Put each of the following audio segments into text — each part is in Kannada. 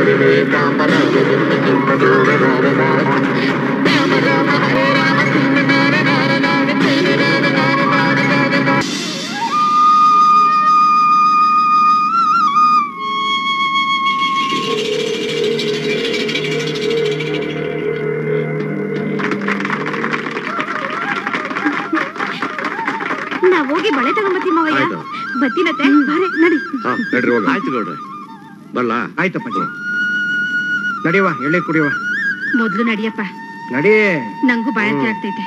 ನಾವ್ ಹೋಗಿ ಬಳೆ ತಗೊಂಬತ್ತೀವಿ ಮಾವಯ್ಯ ಆಯ್ತು. ಬತ್ತೀನತ್ತೆ ಬಾರೆ ನಡಿ ಹಾ ನಡ್ರಿ ಹೋಗ ಆಯ್ತು ಗೌಡ್ರೆ ಬರ್ಲಾ ಆಯ್ತಪ್ಪ ನಡಿಯವ ಎಳ್ಳೆ ಕುಡಿಯವ ಮೊದ್ಲು ನಡಿಯಪ್ಪ ನಡಿ ನಂಗೂ ಬಾಯಾರಿಕೆ ಆಗ್ತೈತೆ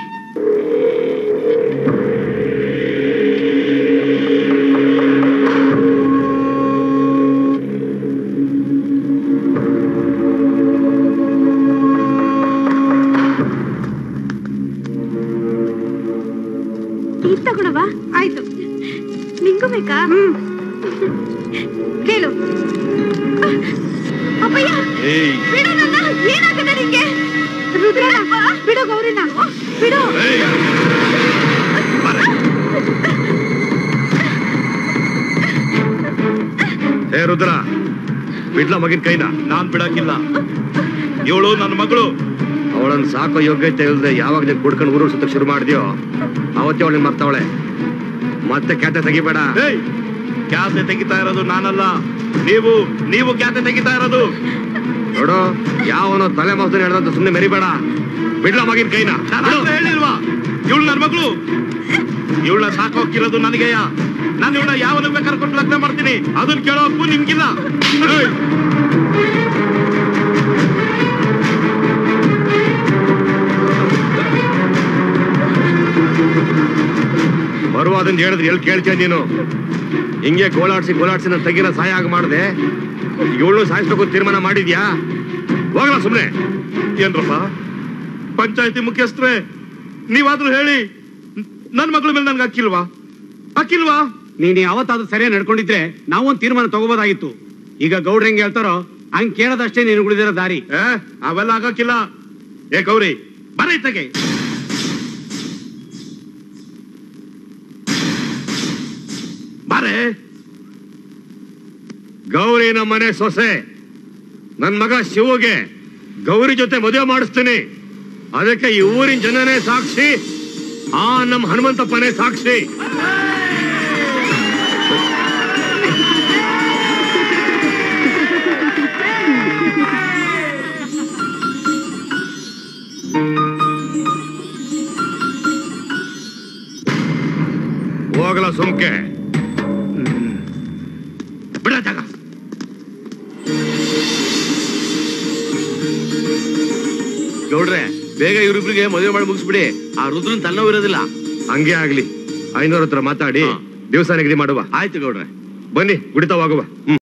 ಟೀ ತಗೊಳವಾ ಆಯ್ತು ನಿಂಗೂ ಬೇಕಾ ಕೇಳು ಅಪ್ಪಯ್ಯ ಏಯ್ ಬಿಡು ನನ್ನ ಏನಾಗಿದೆ ನಿಂಗೆ ರುದ್ರ ಬಿಡು ಗೌರಿನ ಬಿಡು ಏಯ್ ಏ ರುದ್ರ ಬಿಡ್ಲ ಮಗಿನ ಕೈನ ನಾನ್ ಬಿಡಕ್ಕಿಲ್ಲ ಇವಳು ನನ್ನ ಮಗಳು ಅವಳನ್ನ ಸಾಕೋ ಯೋಗ್ಯತೆ ಇಲ್ಲದೆ ಯಾವಾಗ ನೀನ್ ಕುಡ್ಕೊಂಡು ಊರು ಸುತ್ತಕ್ ಶುರು ಮಾಡಿದ್ಯೋ ಅವತ್ತೇ ಅವಳಿಗೆ ಮರ್ತವಳೆ ಮತ್ತೆ ಕ್ಯಾತೆ ತೆಗಿಬೇಡ ಏಯ್ ಕ್ಯಾತೆ ತೆಗಿತಾ ಇರೋದು ನಾನಲ್ಲ ನೀವು ನೀವು ಕ್ಯಾತೆ ತೆಗಿತಾ ಇರೋದು ನೋಡು ಯಾವನೋ ತಲೆ ಮಾಸದ ಹೇಳ್ದಂತ ಸುಮ್ಮನೆ ಮೆರಿಬೇಡ ಬಿಡ್ಲ ಮಗಿನ ಕೈನ ನಾನು ಆಗ್ಲೇ ಹೇಳಿಲ್ವಾ ಇವಳು ನನ್ನ ಮಗಳು ಇವಳನ್ನ ಸಾಕೋಕಿರೋದು ನನಗೆಯ ನಾನು ಇವಳನ್ನ ಯಾವನಿಗೆ ಬೇಕಾದ್ರೆ ಕೊಟ್ಟು ಲಗ್ನ ಮಾಡ್ತೀನಿ ಅದನ್ನ ಕೇಳೋ ಹಕ್ಕು ನಿಮ್ಗಿಲ್ಲ ಏಯ್! ಬರುವಾದಂತ ಹೇಳಿದ್ರೆ ಎಲ್ಲಿ ಕೇಳ್ತೀಯ ನೀನು ಹಿಂಗೆ ಗೋಳಾಡ್ಸಿ ಗೋಳಾಡ್ಸಿ ನನ್ನ ತಗಿನ ಸಹಾಯ ಆಗ ಮಾಡಿದೆ ಇವಳು ಸಾಯಿಸ್ಬೇಕು ಅಂತ ತೀರ್ಮಾನ ಮಾಡಿದ್ಯಾ ಹೋಗಲ್ಲ ಸುಮ್ಮನೆ ಏನ್ರಪ್ಪ ಪಂಚಾಯತಿ ಮುಖ್ಯಸ್ಥರೇ ನೀವಾದ್ರೂ ಹೇಳಿ ನನ್ನ ಮಗಳ ಮೇಲೆ ನನ್ಗೆ ಅಕ್ಕಿಲ್ವಾ ಅಕ್ಕಿಲ್ವಾ ನೀನ್ ಯಾವತ್ತಾದ್ರೂ ಸರಿಯಾಗಿ ನಡ್ಕೊಂಡಿದ್ರೆ ನಾವೊಂದ್ ತೀರ್ಮಾನ ತಗೋಬೋದಾಗಿತ್ತು ಈಗ ಗೌಡ್ರ ಹೆಂಗ್ ಹೇಳ್ತಾರೋ ಹಂಗ್ ಕೇಳೋದಷ್ಟೇ ನೀನು ಉಳಿದಿರೋ ದಾರಿ ಏ ಅವೆಲ್ಲ ಆಗಕ್ಕಿಲ್ಲ ಏ ಗೌರಿ ಬರೈತಗೆ ಬಾರೆ ಗೌರಿ ನಮ್ಮ ಮನೆ ಸೊಸೆ ನನ್ ಮಗ ಶಿವಗೆ ಗೌರಿ ಜೊತೆ ಮದುವೆ ಮಾಡಿಸ್ತೀನಿ ಅದಕ್ಕೆ ಈ ಊರಿನ ಜನನೇ ಸಾಕ್ಷಿ ಆ ನಮ್ಮ ಹನುಮಂತಪ್ಪನೇ ಸಾಕ್ಷಿ ಹೋಗಲ ಸುಮ್ಕೆ ಬಿಡ ಜಾಗ ಗೌಡ್ರೆ ಬೇಗ ಇವ್ರಿಬ್ರಿಗೆ ಮದುವೆ ಮಾಡಿ ಮುಗಿಸ್ಬಿಡಿ ಆ ರುದ್ರನ್ ತಲೆನೋವು ಇರೋದಿಲ್ಲ ಹಂಗೆ ಆಗ್ಲಿ ಐನೂರ ಹತ್ರ ಮಾತಾಡಿ ಹಾ. ದಿವಸ ನಿಗದಿ ಮಾಡುವ ಆಯ್ತು ಗೌಡ್ರೆ ಬನ್ನಿ ಕುಡಿತಾ ಹೋಗುವ ಹ್ಮ್